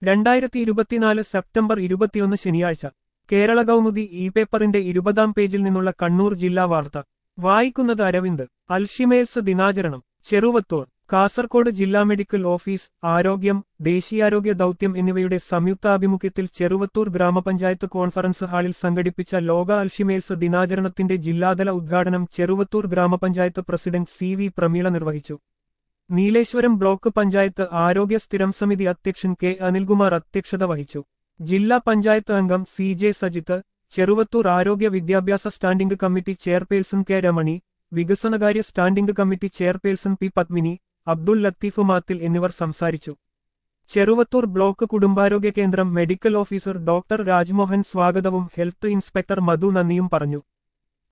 രണ്ടായിരത്തി ഇരുപത്തിനാല് സെപ്റ്റംബർ ഇരുപത്തിയൊന്ന് ശനിയാഴ്ച കേരള കൗമുദി ഇ പേപ്പറിന്റെ ഇരുപതാം പേജിൽ നിന്നുള്ള കണ്ണൂർ ജില്ലാ വാർത്ത വായിക്കുന്നത് അരവിന്ദ് അൽഷിമേൽസ് ദിനാചരണം ചെറുവത്തൂർ കാസർകോട് ജില്ലാ മെഡിക്കൽ ഓഫീസ് ആരോഗ്യം ദേശീയാരോഗ്യ ദൗത്യം എന്നിവയുടെ സംയുക്താഭിമുഖ്യത്തിൽ ചെറുവത്തൂർ ഗ്രാമപഞ്ചായത്ത് കോൺഫറൻസ് ഹാളിൽ സംഘടിപ്പിച്ച ലോക അൽഷിമേൽസ് ദിനാചരണത്തിന്റെ ജില്ലാതല ഉദ്ഘാടനം ചെറുവത്തൂർ ഗ്രാമപഞ്ചായത്ത് പ്രസിഡന്റ് സി വി പ്രമീള നിർവഹിച്ചു നീലേശ്വരം ബ്ലോക്ക് പഞ്ചായത്ത് ആരോഗ്യ സ്ഥിരം സമിതി അധ്യക്ഷൻ കെ അനിൽകുമാർ അധ്യക്ഷത വഹിച്ചു ജില്ലാ പഞ്ചായത്ത് അംഗം സി ജെ സജിത്ത് ചെറുവത്തൂർ ആരോഗ്യ വിദ്യാഭ്യാസ standing committee chairperson K Ramani വികസനകാര്യ standing committee chairperson P Padmini Abdul Latheef Mathil എന്നിവർ സംസാരിച്ചു ചെറുവത്തൂർ ബ്ലോക്ക് കുടുംബാരോഗ്യ കേന്ദ്രം മെഡിക്കൽ ഓഫീസർ ഡോക്ടർ രാജ്മോഹൻ സ്വാഗതവും ഹെൽത്ത് ഇൻസ്പെക്ടർ മധു നന്ദിയും പറഞ്ഞു